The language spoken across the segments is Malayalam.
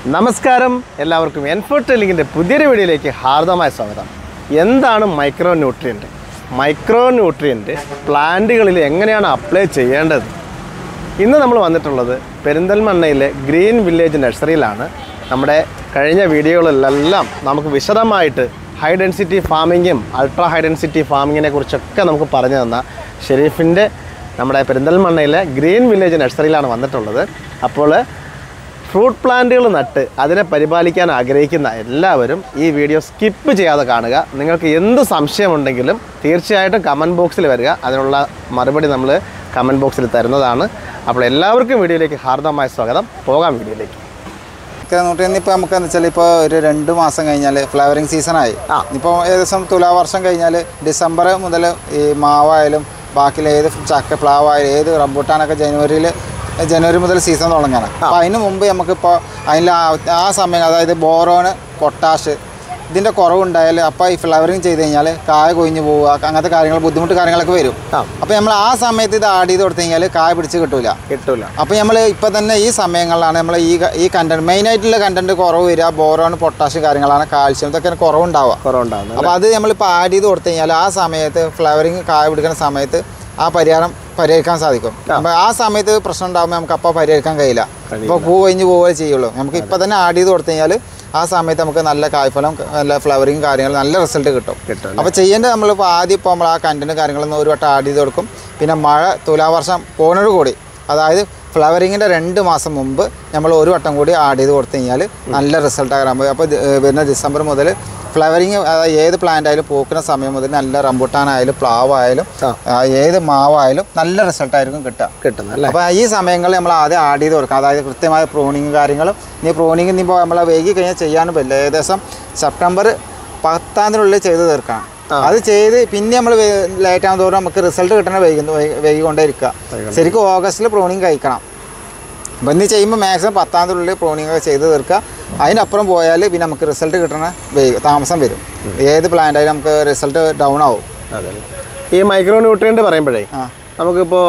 നമസ്കാരം എല്ലാവർക്കും എൻഫോർട്ടെലിങ്ങിൻ്റെ പുതിയൊരു വീഡിയോയിലേക്ക് ഹാർദമായ സ്വാഗതം എന്താണ് മൈക്രോ ന്യൂട്രിയൻറ്റ് മൈക്രോ ന്യൂട്രിയൻറ്റ് പ്ലാന്റുകളിൽ എങ്ങനെയാണ് അപ്ലൈ ചെയ്യേണ്ടത് ഇന്ന് നമ്മൾ വന്നിട്ടുള്ളത് പെരിന്തൽമണ്ണയിലെ ഗ്രീൻ വില്ലേജ് നഴ്സറിയിലാണ് നമ്മുടെ കഴിഞ്ഞ വീഡിയോകളിലെല്ലാം നമുക്ക് വിശദമായിട്ട് ഹൈ ഡെൻസിറ്റി ഫാമിങ്ങും അൾട്രാ ഹൈ ഡെൻസിറ്റി ഫാമിങ്ങിനെ കുറിച്ചൊക്കെ നമുക്ക് പറഞ്ഞു തന്ന ഷെരീഫിൻ്റെ നമ്മുടെ പെരിന്തൽമണ്ണയിലെ ഗ്രീൻ വില്ലേജ് നഴ്സറിയിലാണ് വന്നിട്ടുള്ളത് അപ്പോൾ ഫ്രൂട്ട് പ്ലാന്റുകൾ നട്ട് അതിനെ പരിപാലിക്കാൻ ആഗ്രഹിക്കുന്ന എല്ലാവരും ഈ വീഡിയോ സ്കിപ്പ് ചെയ്യാതെ കാണുക നിങ്ങൾക്ക് എന്ത് സംശയമുണ്ടെങ്കിലും തീർച്ചയായിട്ടും കമൻറ്റ് ബോക്സിൽ വരിക അതിനുള്ള മറുപടി നമ്മൾ കമൻറ്റ് ബോക്സിൽ തരുന്നതാണ് അപ്പോൾ എല്ലാവർക്കും വീഡിയോയിലേക്ക് ഹാർദമായ സ്വാഗതം പോകാം വീഡിയോയിലേക്ക് നൂറ്റി ഇപ്പോൾ നമുക്ക് എന്ന് വെച്ചാൽ ഇപ്പോൾ ഒരു രണ്ട് മാസം കഴിഞ്ഞാൽ ഫ്ലവറിങ് സീസണായി ആ. ഇപ്പോൾ ഏകദേശം തുലാവർഷം കഴിഞ്ഞാൽ ഡിസംബർ മുതൽ ഈ മാവായാലും ബാക്കിയുള്ള ഏത് ചക്ക പ്ലാവായാലും ഏത് റംബൂട്ടാനൊക്കെ ജനുവരിയിൽ ജനുവരി മുതൽ സീസൺ തുടങ്ങാണ് അപ്പോൾ അതിന് മുമ്പ് നമുക്കിപ്പോൾ അതിൽ ആ സമയം അതായത് ബോറോണ് പൊട്ടാഷ് ഇതിൻ്റെ കുറവുണ്ടായാൽ അപ്പോൾ ഈ ഫ്ലവറിങ് ചെയ്ത് കഴിഞ്ഞാൽ കായ കൊഴിഞ്ഞ് പോവുക അങ്ങനത്തെ കാര്യങ്ങൾ ബുദ്ധിമുട്ട് കാര്യങ്ങളൊക്കെ വരും ആ. അപ്പോൾ നമ്മൾ ആ സമയത്ത് ഇത് ആഡ് ചെയ്ത് കൊടുത്തു കഴിഞ്ഞാൽ കായ പിടിച്ച് കിട്ടൂല കിട്ടൂല അപ്പോൾ നമ്മൾ ഇപ്പോൾ തന്നെ ഈ സമയങ്ങളിലാണ് നമ്മൾ ഈ ക- ഈ കണ്ടന്റ് മെയിനായിട്ടുള്ള കണ്ടന്റ് കുറവ് വരിക ബോറോൺ പൊട്ടാഷ്യം കാര്യങ്ങളാണ് കാൽഷ്യം ഇതൊക്കെ കുറവുണ്ടാവുക കുറവുണ്ടാകുന്നത് അപ്പോൾ അത് നമ്മളിപ്പോൾ ആഡ് ചെയ്ത് കൊടുത്തു കഴിഞ്ഞാൽ ആ സമയത്ത് ഫ്ലവറിങ് കായ പിടിക്കുന്ന സമയത്ത് ആ പരിഹാരം പരിഹരിക്കാൻ സാധിക്കും അപ്പോൾ ആ സമയത്ത് പ്രശ്നം ഉണ്ടാകുമ്പോൾ നമുക്ക് അപ്പോൾ പരിഹരിക്കാൻ കഴിയില്ല ഇപ്പോൾ പൂ കഴിഞ്ഞ് പോവുകയേ ചെയ്യുള്ളൂ നമുക്ക് ഇപ്പോൾ തന്നെ ആഡ് ചെയ്ത് കൊടുത്തു കഴിഞ്ഞാൽ ആ സമയത്ത് നമുക്ക് നല്ല കായ്ഫലം നല്ല ഫ്ലവറിങ് കാര്യങ്ങൾ നല്ല റിസൾട്ട് കിട്ടും കിട്ടും അപ്പോൾ ചെയ്യേണ്ടത് നമ്മളിപ്പോൾ ആദ്യം ഇപ്പോൾ നമ്മൾ ആ കണ്ടന്റ് കാര്യങ്ങളൊന്നും ഒരു വട്ടം ആഡ് ചെയ്ത് കൊടുക്കും പിന്നെ മഴ തുലാവർഷം പോകുന്നതോട് കൂടി അതായത് ഫ്ലവറിങ്ങിൻ്റെ രണ്ട് മാസം മുമ്പ് നമ്മൾ ഒരു വട്ടം കൂടി ആഡ് ചെയ്ത് കൊടുത്തു കഴിഞ്ഞാൽ നല്ല റിസൾട്ട് ആകാൻ പോകും അപ്പോൾ ഇത്, ഏഹ്, വരുന്ന ഡിസംബർ മുതൽ ഫ്ലവറിങ് അതായത് ഏത് പ്ലാന്റ് ആയാലും പൂക്കുന്ന സമയം മുതൽ നല്ല റംബുട്ടാനായാലും പ്ലാവായാലും ആ. ആ, ഏത് മാവായാലും നല്ല റിസൾട്ട് ആയിരിക്കും കിട്ടുക കിട്ടുന്നത് അല്ലേ അപ്പോൾ ഈ സമയങ്ങളിൽ നമ്മൾ ആദ്യം ആഡ് ചെയ്ത് കൊടുക്കുക അതായത് കൃത്യമായ പ്രൂണിങ് കാര്യങ്ങളും ഇനി പ്രൂണിങ് ഇനിയിപ്പോൾ നമ്മൾ വൈകി കഴിഞ്ഞാൽ ചെയ്യാനും പറ്റില്ല ഏകദേശം സെപ്റ്റംബർ പത്താതിനുള്ളിൽ ചെയ്ത് തീർക്കണം അത് ചെയ്ത് പിന്നെ നമ്മൾ ലേറ്റ് ആകും തോറും നമുക്ക് റിസൾട്ട് കിട്ടണ വൈകി വൈകിക്കൊണ്ടേ ഇരിക്കുക ശരിക്കും ഓഗസ്റ്റിൽ പ്രൂണിങ് കഴിക്കണം അപ്പം ഇന്ന് ചെയ്യുമ്പോൾ മാക്സിമം പത്താതിനുള്ളിൽ പ്രൂണിങ് ഒക്കെ ചെയ്ത് തീർക്കുക അതിനപ്പുറം പോയാൽ പിന്നെ നമുക്ക് റിസൾട്ട് കിട്ടണ വൈകി താമസം വരും ഏത് പ്ലാന്റ് ആയാലും നമുക്ക് റിസൾട്ട് ഡൗൺ ആവും അതെ ഈ മൈക്രോ ന്യൂട്രിയൻ്റ് പറയുമ്പോഴേ ആ നമുക്കിപ്പോൾ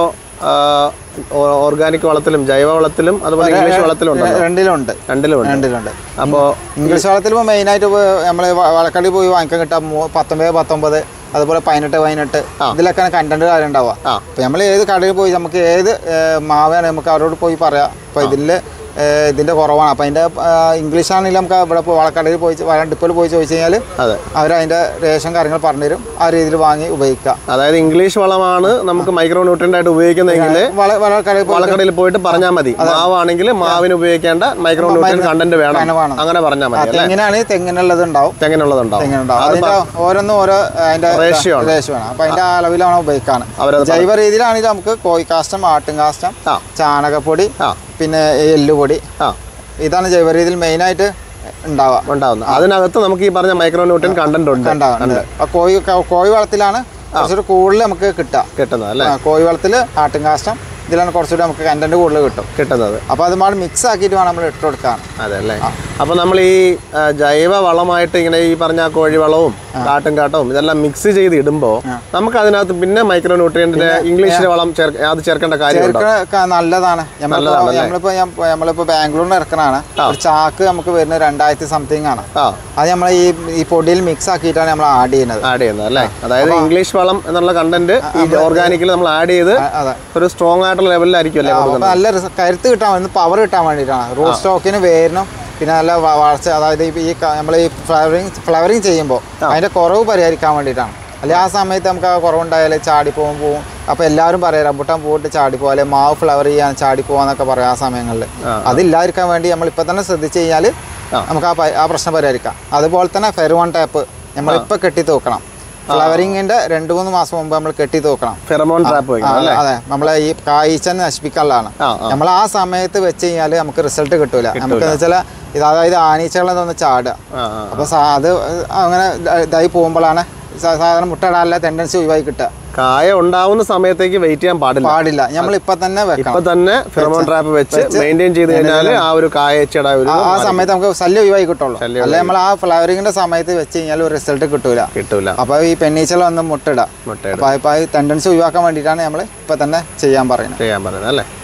ഓർഗാനിക് വളത്തിലും ജൈവ വളത്തിലും അതുപോലെ ഇംഗ്ലീഷ് വളത്തിലും ഉണ്ടല്ലോ രണ്ടിലുണ്ട് രണ്ടിലും ഉണ്ട് രണ്ടിലുണ്ട് അപ്പോൾ ഇംഗ്ലീഷ് വളത്തിൽ ഇപ്പോൾ മെയിനായിട്ട് നമ്മൾ വളക്കടി പോയി വാങ്ങിക്കാൻ കിട്ടാം മൂ- പത്തൊമ്പത് പത്തൊമ്പത് അതുപോലെ പതിനെട്ട് പതിനെട്ട് ഇതിലൊക്കെയാണ് കണ്ടന്റ് കാര്യം ഉണ്ടാവുക ആ. അപ്പോൾ നമ്മൾ ഏത് കടയിൽ പോയി നമുക്ക് ഏത് ഏഹ്, മാവാണ് നമുക്ക് അവരോട് പോയി പറയാം അപ്പോൾ ഇതിൽ ഇതിൻ്റെ കുറവാണ് അപ്പോൾ അതിൻ്റെ ഇംഗ്ലീഷ് ആണെങ്കിലും നമുക്ക് ഇവിടെ പോയി വളക്കടയിൽ പോയി വരാൻ ഡിപ്പോയിൽ പോയി ചോദിച്ചു കഴിഞ്ഞാൽ അതെ അവർ അതിൻ്റെ റേഷൻ കാര്യങ്ങൾ പറഞ്ഞുതരും ആ രീതിയിൽ വാങ്ങി ഉപയോഗിക്കാം അതായത് ഇംഗ്ലീഷ് വളമാണ് നമുക്ക് മൈക്രോ ന്യൂട്രിയൻ്റ് ആയിട്ട് ഉപയോഗിക്കുന്നതെങ്കിൽ വള വളക്കടയിൽ പോയി വളക്കടയിൽ പോയിട്ട് പറഞ്ഞാൽ മതി മാവാണെങ്കിൽ മാവിന് ഉപയോഗിക്കേണ്ട മൈക്രോ ന്യൂട്രിയൻ കണ്ടന്റ് വേണം അങ്ങനെ വേണം. അങ്ങനെ പറഞ്ഞാൽ മതി അല്ലേ തെങ്ങിനാണ് തെങ്ങിനുള്ളത് ഉണ്ടാവും തെങ്ങിനുള്ളതുണ്ടാവും തെങ്ങിനുണ്ടാവും അതിൻ്റെ ഓരോന്നും ഓരോ അതിൻ്റെ Ratio ആണ്. റേഷ്യോ ആണ് അപ്പോൾ അതിൻ്റെ അളവിലാണ് ഉപയോഗിക്കാൻ അവരത് ജൈവ രീതിയിലാണെങ്കിൽ നമുക്ക് കോഴിക്കാഷ്ടം ആട്ടുംകാഷ്ടം ആ ചാണകപ്പൊടി ആ പിന്നെ എല്ലുപൊടി ആ ഇതാണ് ജൈവ രീതിയിൽ മെയിനായിട്ട് ഉണ്ടാവുക ഉണ്ടാവുന്നത് അതിനകത്ത് നമുക്ക് ഈ പറഞ്ഞ മൈക്രോ ന്യൂട്രിയൻ കണ്ടന്റ് ഉണ്ട് ഉണ്ടാവുക ആ കോഴി കോഴി വളത്തിലാണ് കുറച്ചുകൂടി കൂടുതൽ നമുക്ക് കിട്ടുക കിട്ടുന്നത് അല്ലേ ആ, കോഴി വളത്തിൽ ആട്ടുംകാഷ്ടം ഇതിലാണ് കുറച്ചുകൂടി നമുക്ക് കണ്ടന്റ് കൂടുതൽ കിട്ടും കിട്ടുന്നത് അപ്പോൾ അത് മാറി മിക്സ് ആക്കിയിട്ട് വേണം നമ്മൾ ഇട്ട് കൊടുക്കാൻ അതെ അല്ലേ അപ്പൊ നമ്മൾ ഈ ആ, ജൈവ വളമായിട്ട് ഇങ്ങനെ ഈ പറഞ്ഞ കോഴിവളവും കാട്ടും കാട്ടവും ഇതെല്ലാം മിക്സ് ചെയ്ത് ഇടുമ്പോ നമുക്ക് അതിനകത്ത് പിന്നെ മൈക്രോ ന്യൂട്രിയന്റിന്റെ ഇംഗ്ലീഷിലെ വളം ചേർ- അത് ചേർക്കേണ്ട കാര്യമുണ്ടോ ചേർക്ക നല്ലതാണ് നമ്മളിപ്പോ നമ്മളിപ്പോ ഞാൻ- നമ്മളിപ്പോ ബാംഗ്ലൂരിൽ നിന്ന് ഇറക്കണാണ് ഒരു ചാക്ക് നമുക്ക് വരുന്നത് രണ്ടായിരത്തി സംതിങ് ആണ് ആ അത് നമ്മൾ ഈ ഈ പൊടിയിൽ മിക്സ് ആക്കിയിട്ടാണ് നമ്മൾ ആഡ് ചെയ്യുന്നത് ആഡ് ചെയ്യുന്നത് അല്ലേ അതായത് ഇംഗ്ലീഷ് വളം എന്നുള്ള കണ്ടന്റ് ഈ ഓർഗാനിക്കിൽ നമ്മൾ ആഡ് ചെയ്ത് ആ, അതെ ഒരു സ്ട്രോങ് ആയിട്ടുള്ള ലെവലിലായിരിക്കും അല്ലേ അപ്പൊ നല്ല റിസ- കരുത്ത് കിട്ടാൻ വേണ്ടി പവർ കിട്ടാൻ വേണ്ടിയിട്ടാണ് റൂട്ട് സ്റ്റോക്കിന് വേരിനും പിന്നെ നല്ല വ- വളർച്ച അതായത് ഈ- ഈ നമ്മൾ ഈ ഫ്ലവറിങ് ഫ്ലവറിങ് ചെയ്യുമ്പോൾ അതിന്റെ കുറവ് പരിഹരിക്കാൻ വേണ്ടിയിട്ടാണ് അല്ലെങ്കിൽ ആ സമയത്ത് നമുക്ക് ആ കുറവുണ്ടായാൽ ചാടിപ്പോകും പോവും അപ്പോൾ എല്ലാവരും പറയാം റംബുട്ടാൻ പോയിട്ട് ചാടിപ്പോകും അല്ലെങ്കിൽ മാവ് ഫ്ലവർ ചെയ്യാൻ ചാടിപ്പോവാന്നൊക്കെ പറയാം ആ സമയങ്ങളിൽ അതില്ലാതിരിക്കാൻ വേണ്ടി നമ്മൾ ഇപ്പം തന്നെ ശ്രദ്ധിച്ചു കഴിഞ്ഞാൽ നമുക്ക് ആ പ- ആ പ്രശ്നം പരിഹരിക്കാം അതുപോലെ തന്നെ ഫെറുവൺ ടാപ്പ് നമ്മളിപ്പോൾ കെട്ടി തൂക്കണം ഫ്ലവറിങ്ങിന്റെ രണ്ട് മൂന്ന് മാസം മുമ്പ് നമ്മൾ കെട്ടി തൂക്കണം ഫെറമോൺ ട്രാപ്പ് ആ, വയ്ക്കണം അല്ലേ അതെ നമ്മളെ ഈ കായ്ച്ചനെ നശിപ്പിക്കാനുള്ളതാണ് ആ ആ നമ്മൾ ആ സമയത്ത് വെച്ച് കഴിഞ്ഞാൽ നമുക്ക് റിസൾട്ട് കിട്ടൂല നമുക്ക് വെച്ചാൽ ഇത് അതായത് ആനീച്ചകളെ ഒന്ന് ചാടുക ആ ആ അപ്പോൾ അത് അങ്ങനെ ഇതായി പോകുമ്പോഴാണ് സാ- സാധാരണ മുട്ടയിടാനുള്ള ടെൻഡൻസി ഒഴിവായി കിട്ടുക കായ ഉണ്ടാവുന്ന സമയത്തേക്ക് വെയിറ്റ് ചെയ്യാൻ പാടില്ല പാടില്ല നമ്മൾ ഇപ്പൊ തന്നെ ഇപ്പൊ വെക്കണം തന്നെ ഫെറമോൺ ട്രാപ്പ് വെച്ച് മെയിൻറ്റെയിൻ ചെയ്ത് കഴിഞ്ഞാൽ ആ ഒരു കായച്ചട ഒരു ആ- ആ സമയത്ത് നമുക്ക് ശല്യം ഒഴിവായി കിട്ടുള്ളൂ ശല്യം അല്ലെ നമ്മൾ ആ ഫ്ലവറിങ്ങിന്റെ സമയത്ത് വെച്ച് കഴിഞ്ഞാൽ ഒരു റിസൾട്ട് കിട്ടൂല കിട്ടൂല അപ്പോൾ ഈ പെണ്ണീച്ചകൾ വന്ന് മുട്ടിടുക മുട്ടയുടെ അപ്പോൾ ഇപ്പോൾ ഈ ടെൻഡൻസി ഒഴിവാക്കാൻ വേണ്ടിയിട്ടാണ് നമ്മൾ ഇപ്പൊ തന്നെ ചെയ്യാൻ പറയുന്നത് ചെയ്യാൻ പറയുന്നത് അല്ലേ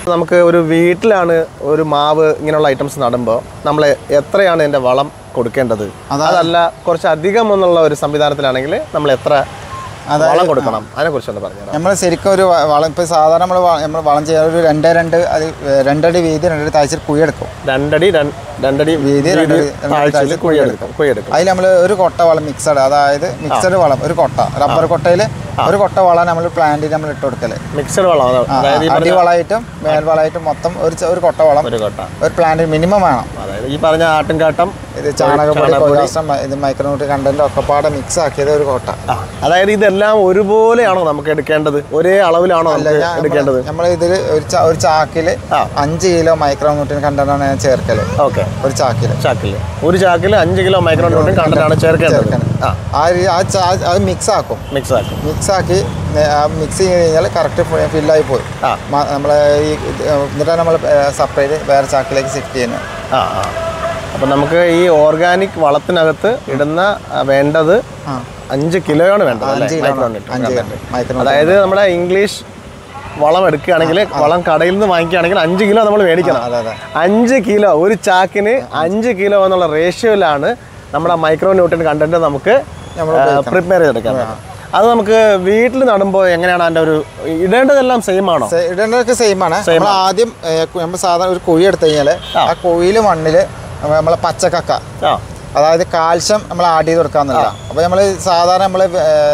നമുക്ക് ഒരു വീട്ടിലാണ് ഒരു മാവ് ഇങ്ങനെയുള്ള ഐറ്റംസ് നടുമ്പോൾ നമ്മൾ എത്രയാണ് ഇതിൻ്റെ വളം കൊടുക്കേണ്ടത് അതല്ല കുറച്ച് അധികം എന്നുള്ള ഒരു സംവിധാനത്തിലാണെങ്കിൽ നമ്മൾ എത്ര വളം കൊടുക്കണം അതിനെക്കുറിച്ചൊന്ന് പറഞ്ഞുതരാം നമ്മൾ ശരിക്കും ഒരു വ- വളം ഇപ്പോൾ സാധാരണ നമ്മൾ നമ്മൾ വളം ചെയ്യാൻ ഒരു രണ്ട് രണ്ട് അത് രണ്ടടി വീതി രണ്ടടി താഴ്ച കുഴിയെടുക്കും രണ്ടടി രണ്ട്- രണ്ടടി വീതി രണ്ട് താഴ്ചയിൽ കുഴിയെടുക്കും കുഴിയെടുക്കും അതിൽ നമ്മൾ ഒരു കൊട്ട വളം മിക്സഡ് അതായത് മിക്സഡ് വളം ഒരു കൊട്ട റബ്ബർ കൊട്ടയിൽ ഒരു കൊട്ട വളം നമ്മൾ പ്ലാന്റിൽ നമ്മൾ ഇട്ട് കൊടുക്കല് മിക്സഡ് വളം അതാ- ആ, അതായത് ഈ പറഞ്ഞ അടിവളമായിട്ടും മേൽവളമായിട്ടും മൊത്തം ഒരു ച- ഒരു കൊട്ട വളം ഒരു കൊട്ട ഒരു പ്ലാന്റിൽ മിനിമം വേണം അതായത് ഈ പറഞ്ഞ ആട്ടിൻകാട്ടം ഇത് ചാണകപ്പൊടി കൊലാസ്റ്റം ഇത് മൈക്രോന്യൂട്രി കണ്ടന്റ് ഒക്കെ പാടെ മിക്സ് ആക്കിയത് ഒരു കൊട്ട ആ, അതായത് ഇതെല്ലാം ഒരുപോലെയാണോ നമുക്ക് എടുക്കേണ്ടത് ഒരേ അളവിലാണോ നമുക്ക് എടുക്കേണ്ടത് നമ്മൾ ഇതിൽ ഒരു ചാ- ഒരു ചാക്കില് ആ. അഞ്ച് കിലോ മൈക്രോന്യൂട്രിയൻ കണ്ടന്റാണ് ഞാൻ ചേർക്കല് ഓക്കെ ഒരു ചാക്കില് ചാക്കിൽ ഒരു ചാക്കിൽ അഞ്ച് കിലോ മൈക്രോ ന്യൂട്രൻ കണ്ടന്റാണ് ചേർക്കേണ്ടത് ആ ആ രീ- ആ ചാ- അത് മിക്സ് ആക്കും മിക്സ് ആക്കി മിക്സ് ആക്കി നേ- ആ മിക്സ് ചെയ്ത് കഴിഞ്ഞാൽ കറക്റ്റ് ഫില്ലായി പോയി ആ. നമ്മൾ ഈ ഇത് എന്നിട്ടാണ് നമ്മൾ സെപ്പറേറ്റ് വേറെ ചാക്കിലേക്ക് ഷിഫ്റ്റ് ചെയ്യുന്നത് ആ ആ അപ്പം നമുക്ക് ഈ ഓർഗാനിക് വളത്തിനകത്ത് ഇടുന്ന ആ, വേണ്ടത് ആ അഞ്ച് കിലോയാണ് വേണ്ടത് അല്ലേ അഞ്ച് കിലോ മൈക്രോ ന്യൂട്രൻ അഞ്ച് content. മൈക്രോ അതായത് നമ്മുടെ ഇംഗ്ലീഷ് വളം എടുക്കുകയാണെങ്കിൽ വളം കടയിൽ നിന്ന് വാങ്ങിക്കുകയാണെങ്കിൽ അഞ്ച് കിലോ നമ്മൾ മേടിക്കണം അതെ അതെ അഞ്ച് കിലോ ഒരു ചാക്കിന് അഞ്ച് കിലോ എന്നുള്ള റേഷ്യോയിലാണ് നമ്മുടെ മൈക്രോ ന്യൂട്രൻ കണ്ടന്റ് നമുക്ക് നമ്മൾ പ്രിപ്പയർ ചെയ്തെടുക്കാൻ പറ്റും അത് നമുക്ക് വീട്ടിൽ നടുമ്പോൾ എങ്ങനെയാണ് അതിൻ്റെ ഒരു ഇടേണ്ടതെല്ലാം സെയിം ആണോ സെ- ഇടേണ്ടതൊക്കെ സെയിം ആണ് നമ്മൾ ആദ്യം നമ്മൾ സാധാരണ ഒരു കുഴി എടുത്തു കഴിഞ്ഞാൽ ആ കുഴിയിൽ മണ്ണിൽ നമ്മളെ പച്ചക്കക്ക ആ അതായത് കാൽഷ്യം നമ്മൾ ആഡ് ചെയ്ത് കൊടുക്കാന്നില്ല അപ്പോൾ നമ്മൾ സാധാരണ നമ്മൾ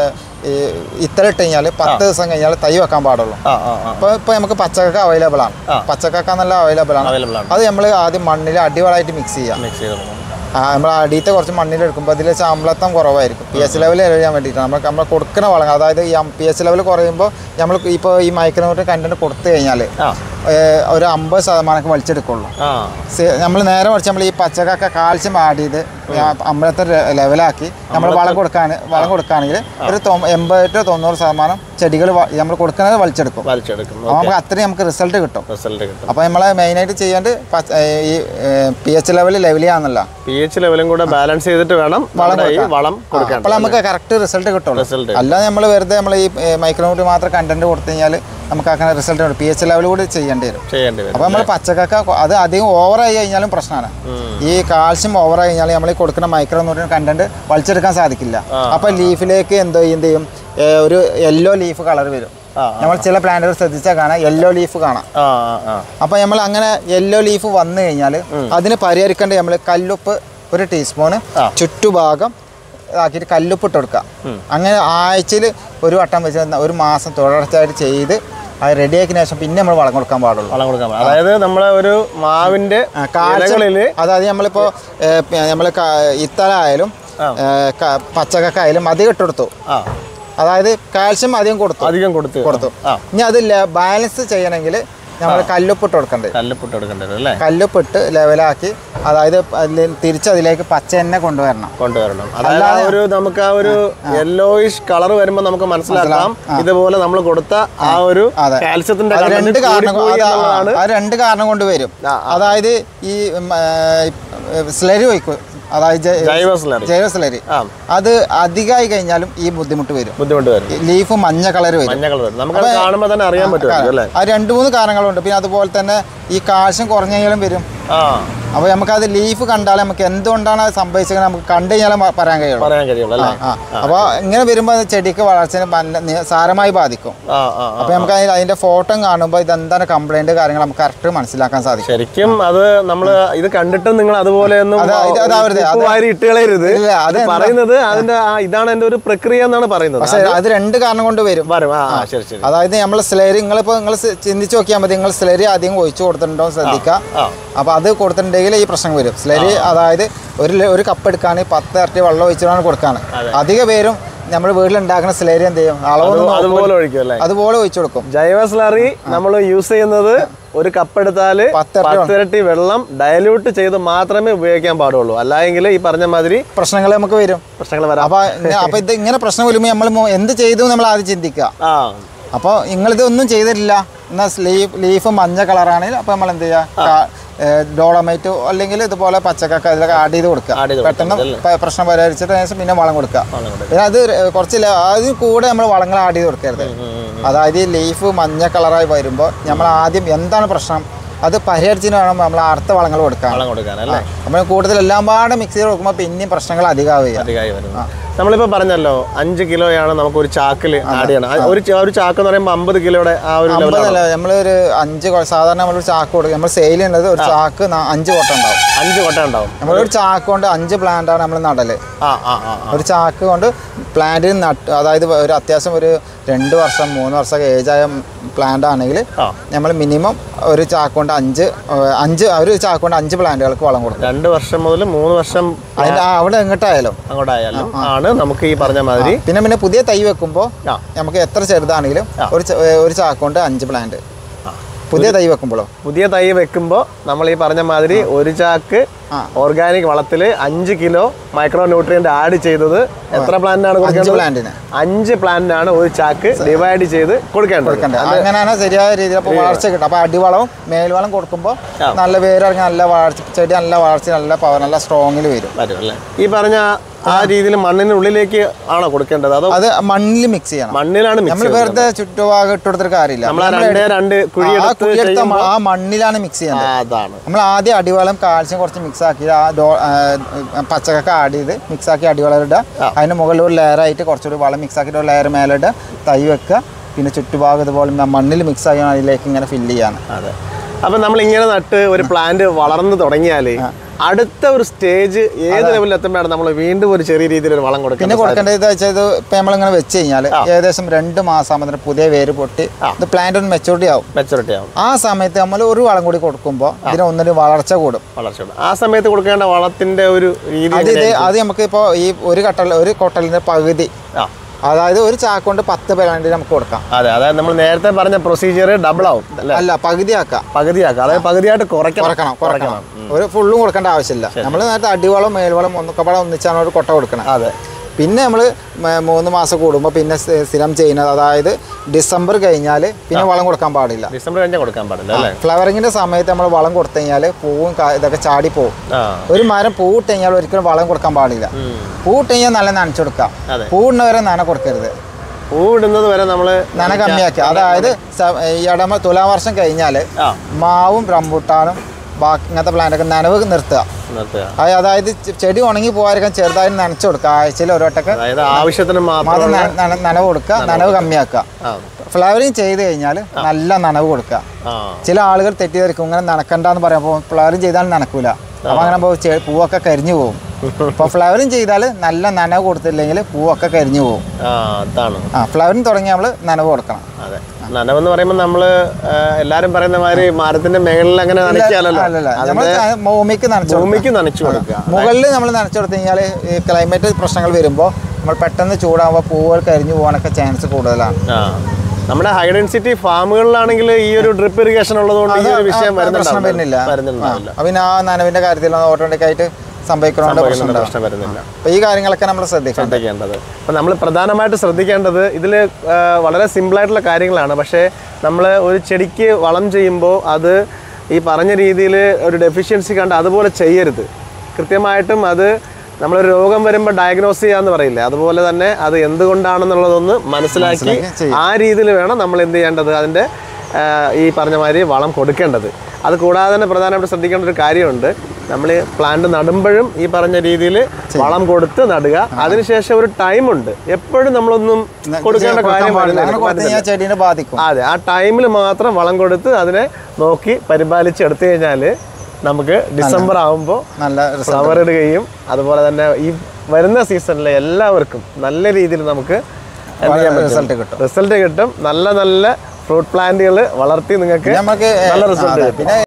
ഇത്ര ഇട്ട് കഴിഞ്ഞാൽ പത്ത് ദിവസം കഴിഞ്ഞാൽ തൈ വെക്കാൻ പാടുള്ളൂ ആ ആ ആ അപ്പോൾ ഇപ്പോൾ നമുക്ക് പച്ചക്കക്ക അവൈലബിൾ ആണ് പച്ചക്കക്ക നല്ല അവൈലബിൾ ആണ് അവൈലബിൾ ആണ് അത് നമ്മൾ ആദ്യം മണ്ണിൽ അടിവളമായിട്ട് മിക്സ് ചെയ്യാം മിക്സ് ചെയ്ത് കൊടുക്കണം. ആ, നമ്മൾ അടിയത്തെ കുറച്ച് മണ്ണിൽ എടുക്കുമ്പോൾ അതിൽ അമ്ലത്വം കുറവായിരിക്കും പി എച്ച് ലെവൽ അറിയാൻ വേണ്ടിയിട്ടാണ് നമ്മൾ നമ്മൾ കൊടുക്കുന്ന വളം അതായത് ഈ പി എച്ച് ലെവൽ കുറയുമ്പോൾ നമ്മൾ ഇപ്പോൾ ഈ മൈക്രോമീറ്റർ കണ്ടന്റ് കൊടുത്തു കഴിഞ്ഞാൽ ആ ഒരു അമ്പത് ശതമാനമൊക്കെ വലിച്ചെടുക്കുള്ളൂ ആ നമ്മൾ നേരെ മറിച്ച് നമ്മൾ ഈ പച്ചക്കൊക്കെ കാൽസ്യം ആഡ് ചെയ്ത് അമ്പലത്തെ ലെവലാക്കി നമ്മൾ വളം കൊടുക്കാൻ വളം കൊടുക്കുകയാണെങ്കിൽ ഒരു തൊ- എൺപത് ടു തൊണ്ണൂറ് ശതമാനം ചെടികൾ നമ്മൾ കൊടുക്കുന്നത് വലിച്ചെടുക്കും വലിച്ചെടുക്കും അപ്പോൾ നമുക്ക് അത്രയും നമുക്ക് റിസൾട്ട് കിട്ടും റിസൾട്ട് കിട്ടും അപ്പോൾ നമ്മൾ മെയിനായിട്ട് ചെയ്യേണ്ടത് പച്ച- ഏ, ഈ പി എച്ച് ലെവൽ ലെവൽ ചെയ്യാന്നല്ല പി എച്ച് ലെവലും കൂടെ ബാലൻസ് ചെയ്തിട്ട് വേണം നമ്മുടെ ഈ വളം കൊടുക്കാൻ അപ്പോൾ നമുക്ക് കറക്റ്റ് റിസൾട്ട് കിട്ടുള്ളൂ റിസൾട്ട് അല്ലാതെ നമ്മൾ വെറുതെ നമ്മൾ ഈ മൈക്രോമീറ്റർ മാത്രം കണ്ടന്റ് കൊടുത്തു കഴിഞ്ഞാൽ നമുക്ക് അങ്ങനെ റിസൾട്ട് കിട്ടും പി എച്ച് ലെവൽ കൂടി ചെയ്യേണ്ടി വരും ചെയ്യേണ്ടി വരും അപ്പോൾ നമ്മൾ പച്ചക്കക്ക കൊ- അത് അധികം ഓവറായി കഴിഞ്ഞാലും പ്രശ്നമാണ് ഈ കാൽഷ്യം ഓവറായി കഴിഞ്ഞാൽ നമ്മൾ ഈ കൊടുക്കുന്ന മൈക്രോ ന്യൂട്രിയൻ കണ്ടന്റ് വലിച്ചെടുക്കാൻ സാധിക്കില്ല അപ്പോൾ ലീഫിലേക്ക് എന്തോ എന്ത് ചെയ്യും ഏ, ഒരു യെല്ലോ ലീഫ് കളർ വരും ആ, നമ്മൾ ചില പ്ലാന്റുകൾ ശ്രദ്ധിച്ചാൽ കാണാം യെല്ലോ ലീഫ് കാണാം ആ ആ ആ അപ്പോൾ നമ്മൾ അങ്ങനെ യെല്ലോ ലീഫ് വന്നു കഴിഞ്ഞാൽ അതിന് പരിഹരിക്കേണ്ട നമ്മൾ കല്ലുപ്പ് ഒരു ടീസ്പൂണ് ആ. ചുറ്റുഭാഗം ആക്കിയിട്ട് കല്ലുപ്പ് ഇട്ട് കൊടുക്കുക അങ്ങനെ ആഴ്ചയിൽ ഒരു വട്ടം വെച്ച് ഒരു മാസം തുടർച്ചയായിട്ട് ചെയ്ത് അത് റെഡിയാക്കിയ ശേഷം പിന്നെ നമ്മൾ വളം കൊടുക്കാൻ പാടുള്ളൂ വളം കൊടുക്കാൻ പാടില്ല. അതായത് നമ്മളെ ഒരു മാവിന്റെ ആ, കാൽസ്യം ഇലകളില് അതായത് നമ്മളിപ്പോൾ നമ്മൾ ഇത്തലായാലും ആ. പച്ചക്കായാലും അധികം ഇട്ടെടുത്തു ആ അതായത് കാൽസ്യം അധികം കൊടുത്തു അധികം കൊടുത്ത് കൊടുത്തു ആ ഇനി അത് ബാലൻസ് ചെയ്യണമെങ്കിൽ നമ്മൾ കല്ലുപ്പ് ഇട്ട് കൊടുക്കണ്ടേ കല്ലിപ്പിട്ട് കൊടുക്കേണ്ടത് അല്ലേ കല്ലുപ്പിട്ട് ലെവലാക്കി അതായത് അതിൽ തിരിച്ച് അതിലേക്ക് പച്ച എണ്ണ കൊണ്ടുവരണം കൊണ്ടുവരണം അതായത് ആ ഒരു നമുക്ക് ആ ഒരു യെല്ലോയിഷ് കളർ വരുമ്പോൾ നമുക്ക് മനസ്സിലാക്കാം ഇതുപോലെ നമ്മൾ കൊടുത്ത ആ ഒരു അതെ. കാൽസ്യത്തിന്റെ അത് content രണ്ട് കാരണം കൂടിപ്പോയി അത് എന്നുള്ളതാണ് അത് രണ്ട് കാരണം കൊണ്ട് വരും ആ, അതായത് ഈ സ്ലരി ഒഴിക്കും അതായത് ജൈ- ജൈവ സ്ലറി ജൈവ സ്ലരി ആ അത് അധികമായി കഴിഞ്ഞാലും ഈ ബുദ്ധിമുട്ട് വരും ബുദ്ധിമുട്ട് വരും ഈ ലീഫ് മഞ്ഞ കളർ വരും മഞ്ഞ കളർ വരും നമുക്ക് കാണുമ്പോൾ തന്നെ അറിയാൻ പറ്റുമല്ലോ അല്ലേ ആ രണ്ട് മൂന്ന് കാരണങ്ങളുണ്ട് പിന്നെ അതുപോലെ തന്നെ ഈ കാൽസ്യം കുറഞ്ഞ കഴിഞ്ഞാലും വരും ആ അപ്പോൾ നമുക്കത് ലീഫ് കണ്ടാൽ നമുക്ക് എന്തുകൊണ്ടാണ് അത് സംഭവിച്ചത് നമുക്ക് കണ്ടു കഴിഞ്ഞാലും പ- പറയാൻ കഴിയുള്ളൂ പറയാൻ കഴിയുള്ളൂ അല്ലേ ആ അപ്പോൾ ഇങ്ങനെ വരുമ്പോൾ അത് ചെടിക്ക് വളർച്ചയെ നല്ല നി- സാരമായി ബാധിക്കും ആ ആ ആ. അപ്പോൾ നമുക്ക് അതിന് അതിന്റെ ഫോട്ടോ കാണുമ്പോൾ ഇതെന്താണ് കംപ്ലൈന്റ് കാര്യങ്ങൾ നമുക്ക് കറക്റ്റ് മനസ്സിലാക്കാൻ സാധിക്കും ശരിക്കും അത് നമ്മൾ ഇത് കണ്ടിട്ട് നിങ്ങൾ അതുപോലെ ഒന്നും അത് ഇത് അതാവരുത്. ഉപ്പ് അത് വാരി ഇട്ട് കളയരുത് ഇല്ല, അത് ഇത് പറയുന്നത് അതിന്റെ ആ ഇതാണ് എന്റെ ഒരു പ്രക്രിയ എന്നാണ് പറയുന്നത് പക്ഷേ അത് രണ്ട് കാരണം കൊണ്ട് വരും വരും ആ ആ, ശരി ശരി അതായത് നമ്മൾ സ്ലരി നിങ്ങളിപ്പോൾ നിങ്ങൾ ചിന്തിച്ച് നോക്കിയാൽ മതി നിങ്ങൾ സ്ലരി അധികം ഒഴിച്ചു കൊടുത്തിട്ടുണ്ടോ എന്ന് ശ്രദ്ധിക്കുക ആ അപ്പോൾ അത് കൊടുത്തിട്ടുണ്ടെങ്കിൽ ഈ പ്രശ്നം വരും സ്ലരി അതായത് ഒരു ല- ഒരു കപ്പ് എടുക്കുകയാണെങ്കിൽ പത്ത് ഇരട്ടി വെള്ളം ഒഴിച്ചിട്ടാണ് കൊടുക്കാണ് അധിക പേരും നമ്മൾ വീട്ടിലുണ്ടാക്കുന്ന സ്ലരി എന്ത് ചെയ്യും അളവൊന്നും അത് അതുപോലെ ഒഴിക്കും അല്ലേ അതുപോലെ ഒഴിച്ചു കൊടുക്കും ജൈവ സ്ലറി നമ്മൾ യൂസ് ചെയ്യുന്നത് ഒരു കപ്പ് എടുത്താൽ പത്ത് ഇരട്ടി പത്തിരട്ടി വെള്ളം ഡയലൂട്ട് ചെയ്ത് മാത്രമേ ഉപയോഗിക്കാൻ പാടുള്ളൂ അല്ലെങ്കിൽ ഈ പറഞ്ഞ മാതിരി പ്രശ്നങ്ങൾ നമുക്ക് വരും പ്രശ്നങ്ങൾ വരാം അപ്പോൾ അപ്പോൾ ഇത് ഇങ്ങനെ പ്രശ്നം വരുമ്പോൾ നമ്മൾ മോ- എന്ത് ചെയ്തു നമ്മൾ ആദ്യം ചിന്തിക്കുക ആ അപ്പോൾ നിങ്ങളിതൊന്നും ചെയ്തിട്ടില്ല എന്നാൽ ലീഫ് ലീഫ് മഞ്ഞ കളറാണെങ്കിൽ അപ്പോൾ നമ്മൾ എന്ത് ചെയ്യുക ഡോളമൈറ്റ് അല്ലെങ്കിൽ ഇതുപോലെ പച്ചക്കൊക്കെ അതിലൊക്കെ ആഡ് ചെയ്ത് കൊടുക്കുക Add ചെയ്ത് പെട്ടെന്ന് പ- പ്രശ്നം പരിഹരിച്ചിട്ട് ശേഷം പിന്നെ വളം കൊടുക്കുക വളം കൊടുക്കുക. പിന്നെ അത് കുറച്ച് ല- അതിന് കൂടെ നമ്മൾ വളങ്ങൾ ആഡ് ചെയ്ത് കൊടുക്കരുത് അതായത് ഈ ലീഫ് മഞ്ഞ കളറായി വരുമ്പോൾ നമ്മൾ ആദ്യം എന്താണ് പ്രശ്നം അത് പരിഹരിച്ചിന് വേണം നമ്മൾ അടുത്ത വളങ്ങൾ കൊടുക്കാൻ വളം കൊടുക്കാൻ അല്ലേ നമ്മൾ കൂടുതൽ എല്ലാം പാടെ മിക്സ് ചെയ്ത് കൊടുക്കുമ്പോൾ പിന്നെയും പ്രശ്നങ്ങൾ അധികമാവുക അധികമായി വരുന്നു നമ്മളിപ്പോ പറഞ്ഞല്ലോ അഞ്ച് കിലോയാണ് നമുക്ക് ഒരു ചാക്കിൽ ആഡ് ചെയ്യണം ആ ഒരു ചാ- ഒരു ചാക്ക് എന്ന് പറയുമ്പോൾ അമ്പത് കിലോയുടെ ആ ഒരു ലെവലാണ് അമ്പതല്ല നമ്മളൊരു അഞ്ച് കൊ- സാധാരണ നമ്മളൊരു ചാക്ക് കൊടുക്കും നമ്മൾ സെയിൽ ചെയ്യുന്നത് ഒരു ചാക്ക് ന- അഞ്ച് കൊട്ട ഉണ്ടാവും അഞ്ച് കൊട്ട ഉണ്ടാവും നമ്മളൊരു ചാക്ക് കൊണ്ട് അഞ്ച് plant ആണ് നമ്മൾ നടല് ആ ആ ആ ആ. ഒരു ചാക്ക് കൊണ്ട് പ്ലാന്റിൽ നട്ട് അതായത് ഒരു അത്യാവശ്യം ഒരു രണ്ട് വർഷം മൂന്ന് വർഷം ഏജ് ആയ പ്ലാന്റ് ആണെങ്കിൽ ആ നമ്മൾ മിനിമം ഒരു ചാക്ക് കൊണ്ട് അഞ്ച് ഏഹ്, അഞ്ച് ഒരു ചാക്ക് കൊണ്ട് അഞ്ച് പ്ലാന്റുകൾക്ക് വളം കൊടുക്കും രണ്ട് വർഷം മുതൽ മൂന്ന് വർഷം അതിന്റെ ആ, അവിടെ എങ്ങോട്ടായാലും അങ്ങോട്ടായാലും ആണ് നമുക്ക് ഈ പറഞ്ഞ മാതിരി പിന്നെ പിന്നെ പുതിയ തൈ വെക്കുമ്പോൾ ആ നമുക്ക് എത്ര ചെറുതാണെങ്കിലും ഒരു ച- ഒരു ചാക്ക് കൊണ്ട് അഞ്ച് പ്ലാന്റ് ആ. പുതിയ തൈ വെക്കുമ്പോഴോ പുതിയ തൈ വെക്കുമ്പോൾ നമ്മൾ ഈ പറഞ്ഞ മാതിരി ഒരു ചാക്ക് ആ. ഓർഗാനിക് വളത്തിൽ അഞ്ച് കിലോ മൈക്രോ ന്യൂട്രിയന്റ് ആഡ് ചെയ്തത് എത്ര പ്ലാന്റാണ് അഞ്ച് കൊടുക്കേണ്ടത് പ്ലാന്റിന് അഞ്ച് പ്ലാന്റാണ് ഒരു ചാക്ക് ഡിവൈഡ് ചെയ്ത് കൊടുക്കേണ്ടത് കൊടുക്കണ്ടേ അങ്ങനെയാണ് ശരിയായ രീതിയിൽ അപ്പോൾ വളർച്ച കിട്ടും അപ്പോൾ അടിവളവും മേൽവളം കൊടുക്കുമ്പോൾ ആ. നല്ല വേരിറങ്ങി നല്ല വളർച്ച ചെടി നല്ല വളർച്ച നല്ല പവർ നല്ല സ്ട്രോങ്ങിൽ വരും വരും അല്ലേ ഈ പറഞ്ഞ ആ രീതിയിൽ മണ്ണിനുള്ളിലേക്ക് ആണോ കൊടുക്കേണ്ടത് അതോ അത് മണ്ണിൽ മിക്സ് ചെയ്യണം മണ്ണിലാണ് മിക്സ് നമ്മൾ വെറുതെ ചുറ്റുഭാഗം ഇട്ട് കൊടുത്തിട്ട് കാര്യമില്ല നമ്മൾ ആ രണ്ടേ രണ്ട് ആ കുഴിയെടുത്ത് കുഴിയെടുത്ത മ- ആ മണ്ണിലാണ് മിക്സ് ആ, ചെയ്യുന്നത് അതാണ് നമ്മൾ ആദ്യം അടിവളം കാൽസ്യം കുറച്ച് മിക്സ് ആക്കി ആ ഡോ ആ, പച്ചക്കൊക്കെ ആഡ് ചെയ്ത് മിക്സ് ആക്കി അടിവളം ഇടുക ആ. അതിന് മുകളിൽ ഒരു ലെയർ ആയിട്ട് കുറച്ചുകൂടി വളം മിക്സ് ആക്കിയിട്ട് ഒരു ലെയർ മേലെ ഇടുക തൈ വെക്കുക പിന്നെ ചുറ്റുഭാഗം ഇതുപോലെ ന- മണ്ണിൽ മിക്സ് ആക്കി അതിലേക്ക് ഇങ്ങനെ ഫില്ല് ചെയ്യാണ് അതെ അപ്പൊ നമ്മൾ ഇങ്ങനെ നട്ട് ഒരു പ്ലാന്റ് വളർന്നു തുടങ്ങിയാൽ അടുത്ത ഒരു സ്റ്റേജ് ഏത് ലെവലിൽ എത്തുമ്പോഴാണ് നമ്മൾ വീണ്ടും ഒരു ചെറിയ രീതിയിൽ ഒരു വളം പിന്നെ കൊടുക്കുന്നത് കൊടുക്കേണ്ടത് ഇത് വെച്ചാൽ ഇത് ഇപ്പം നമ്മളിങ്ങനെ വെച്ച് കഴിഞ്ഞാൽ ഏകദേശം രണ്ട് മാസം ആകുമ്പോൾ പുതിയ വേര് പൊട്ടി ഇത് പ്ലാന്റ് ഒന്ന് മെച്ചൂരിറ്റി ആവും മെച്ചൂരിറ്റി ആവും ആ സമയത്ത് നമ്മൾ ഒരു വളം കൂടി കൊടുക്കുമ്പോൾ ഇതിന് ഒന്നിന് വളർച്ച കൂടും വളർച്ച ഉണ്ട്. ആ സമയത്ത് കൊടുക്കേണ്ട വളത്തിന്റെ ഒരു രീതി അത് ഇത് അത് നമുക്ക് ഇപ്പോൾ ഈ ഒരു കട്ടൽ ഒരു കൊട്ടലിന്റെ പകുതി ആ അതായത് ഒരു ചാക്ക് കൊണ്ട് പത്ത് പ്ലാന്റ് നമുക്ക് കൊടുക്കാം അതെ അതായത് നമ്മൾ നേരത്തെ പറഞ്ഞ പ്രൊസീജിയർ ഡബിൾ ആവും അല്ലേ അല്ല പകുതിയാക്കാം പകുതിയാക്കാം അതായത് പകുതിയായിട്ട് കുറയ്ക്കണം കുറക്കണം കുറക്കണം ഒരു ഫുള്ളും കൊടുക്കേണ്ട ആവശ്യമില്ല നമ്മൾ നേരത്തെ അടിവളം മേൽവളം ഒന്നൊക്കെ പാടെ ഒന്നിച്ചാണ് ഒരു കൊട്ട കൊടുക്കണം അതെ പിന്നെ നമ്മൾ മൂന്ന് മാസം കൂടുമ്പോൾ പിന്നെ സ്ഥി- സ്ഥിരം ചെയ്യുന്നത് അതായത് ഡിസംബർ കഴിഞ്ഞാൽ പിന്നെ വളം കൊടുക്കാൻ പാടില്ല ഡിസംബർ കഴിഞ്ഞാൽ കൊടുക്കാൻ പാടില്ല അല്ലേ ഫ്ലവറിങ്ങിന്റെ സമയത്ത് നമ്മൾ വളം കൊടുത്തു കഴിഞ്ഞാൽ പൂവും കാ- ഇതൊക്കെ ചാടി പോകും ആ ഒരു മരം പൂവിട്ട് കഴിഞ്ഞാൽ ഒരിക്കലും വളം കൊടുക്കാൻ പാടില്ല ഉം. പൂവിട്ട് കഴിഞ്ഞാൽ നല്ല നനച്ചു കൊടുക്കാം അതെ. പൂവിടുന്നവരെ നന കൊടുക്കരുത് പൂവിടുന്നത് വരെ നമ്മൾ നന കമ്മിയാക്കി അതായത് സ- ഈ ഇടമ തുലാവർഷം കഴിഞ്ഞാൽ ആ മാവും റംബുട്ടാനും ബാക്കി ഇങ്ങനത്തെ പ്ലാന്റൊക്കെ നനവ് നിർത്തുക നിർത്തുക അത് അതായത് ചെ- ചെടി ഉണങ്ങി പോകാതിരിക്കാൻ ചെറുതായി നനച്ചു കൊടുക്കുക ആഴ്ചയിൽ ഒരു വട്ടൊക്കെ അതായത് ആവശ്യത്തിന് മാത്രം മാത്രം നന- നന- നനവ് കൊടുക്കുക നനവ് കമ്മിയാക്കുക ആ ഫ്ലവറിങ് ചെയ്ത് കഴിഞ്ഞാൽ നല്ല നനവ് കൊടുക്കുക ആ ചില ആളുകൾ തെറ്റിദ്ധരിക്കും ഇങ്ങനെ നനക്കണ്ടെന്ന് പറയുമ്പോൾ ഫ്ലവറിങ് ചെയ്താൽ നനക്കൂല അപ്പോൾ അങ്ങനെ പോകും ചെ- പൂവൊക്കെ കരിഞ്ഞു പോകും അപ്പോൾ ഫ്ലവറിങ് ചെയ്താൽ നല്ല നനവ് കൊടുത്തില്ലെങ്കിൽ പൂവൊക്കെ കരിഞ്ഞു പോകും ആ അതാണ് ആ ഫ്ലവറിങ് തുടങ്ങി നമ്മൾ നനവ് കൊടുക്കണം അതെ നനവെന്ന് പറയുമ്പോൾ നമ്മള് ആ, എല്ലാരും പറയുന്ന മാതിരി മരത്തിന്റെ മേളിൽ അങ്ങനെ നനയ്ക്കാലല്ലോ അല്ലല്ല അതിന്റെ നമ്മൾ ഭൂമിക്ക് നനച്ചു കൊടുക്കണം. ഭൂമിക്ക് നനച്ചു കൊടുക്കുക മുകളിൽ നമ്മൾ നനച്ചു കൊടുത്തു കഴിഞ്ഞാൽ ഈ ക്ലൈമറ്റ് പ്രശ്നങ്ങൾ വരുമ്പോൾ നമ്മൾ പെട്ടെന്ന് ചൂടാകുമ്പോൾ പൂവുകൾ കരിഞ്ഞു പോകാനൊക്കെ ചാൻസ് കൂടുതലാണ് ആ നമ്മുടെ ഹൈ ഡെൻസിറ്റി ഫാമുകളിലാണെങ്കിൽ ഈ ഒരു ഡ്രിപ്പ് ഇറിഗേഷൻ ഉള്ളതുകൊണ്ട് ഈ ഒരു വിഷയം ആ, പ്രശ്നം വരുന്നില്ല വരുന്നുണ്ടാവില്ല ആ, വരുന്നുണ്ടാവില്ല അപ്പൊ പിന്നെ ആ നനവിന്റെ കാര്യത്തിൽ ഓട്ടോമാറ്റിക് ആയിട്ട് സംഭവിക്കുന്നതുകൊണ്ട് പ്രശ്നം സംഭവിക്കുന്നുണ്ട്, ഉണ്ടാവും പ്രശ്നം വരുന്നില്ല അപ്പൊ ഈ കാര്യങ്ങളൊക്കെ നമ്മൾ ശ്രദ്ധിക്കണം ശ്രദ്ധിക്കേണ്ടത് അപ്പം നമ്മൾ പ്രധാനമായിട്ട് ശ്രദ്ധിക്കേണ്ടത് ഇതിൽ വളരെ സിമ്പിളായിട്ടുള്ള കാര്യങ്ങളാണ് പക്ഷേ നമ്മൾ ഒരു ചെടിക്ക് വളം ചെയ്യുമ്പോൾ അത് ഈ പറഞ്ഞ രീതിയിൽ ഒരു ഡെഫിഷ്യൻസി കണ്ട് അതുപോലെ ചെയ്യരുത് കൃത്യമായിട്ടും അത് നമ്മളൊരു രോഗം വരുമ്പോൾ ഡയഗ്നോസ് ചെയ്യാന്ന് പറയില്ലേ അതുപോലെ തന്നെ അത് എന്തുകൊണ്ടാണെന്നുള്ളതൊന്ന് മനസ്സിലാക്കി മനസ്സിലാക്കി ചെയ്യാം. ആ രീതിയിൽ വേണം നമ്മൾ എന്ത് ചെയ്യേണ്ടത് അതിൻ്റെ ആ, ഈ പറഞ്ഞ മാതിരി വളം കൊടുക്കേണ്ടത് അത് കൂടാതെ തന്നെ പ്രധാനമായിട്ട് ശ്രദ്ധിക്കേണ്ട ഒരു കാര്യമുണ്ട് നമ്മൾ പ്ലാന്റ് നടുമ്പോഴും ഈ പറഞ്ഞ രീതിയിൽ വളം കൊടുത്ത് നടുക അതിനുശേഷം ഒരു ടൈമുണ്ട് എപ്പോഴും നമ്മളൊന്നും കൊടുക്കേണ്ട കൊടുക്കാൻ കാര്യം പാടില്ല. അങ്ങനെ വരുന്നില്ല. കൊടുത്തു കഴിഞ്ഞാൽ ചെടീനെ ബാധിക്കും അതെ ആ ടൈമിൽ മാത്രം വളം കൊടുത്ത് അതിനെ നോക്കി പരിപാലിച്ച് എടുത്തു കഴിഞ്ഞാൽ നമുക്ക് ഡിസംബർ ആകുമ്പോൾ നല്ല റിസൾട്ട് ഫ്ലവർ ഇടുകയും അതുപോലെ തന്നെ ഈ വരുന്ന സീസണിലെ എല്ലാവർക്കും നല്ല രീതിയിൽ നമുക്ക് എന്ത് ചെയ്യാൻ പറ്റും? റിസൾട്ട് കിട്ടും റിസൾട്ട് കിട്ടും നല്ല നല്ല ഫ്രൂട്ട് പ്ലാന്റുകൾ വളർത്തി നിങ്ങൾക്ക് നമുക്ക് നല്ല റിസൾട്ട് അതെ, കിട്ടും പിന്നെ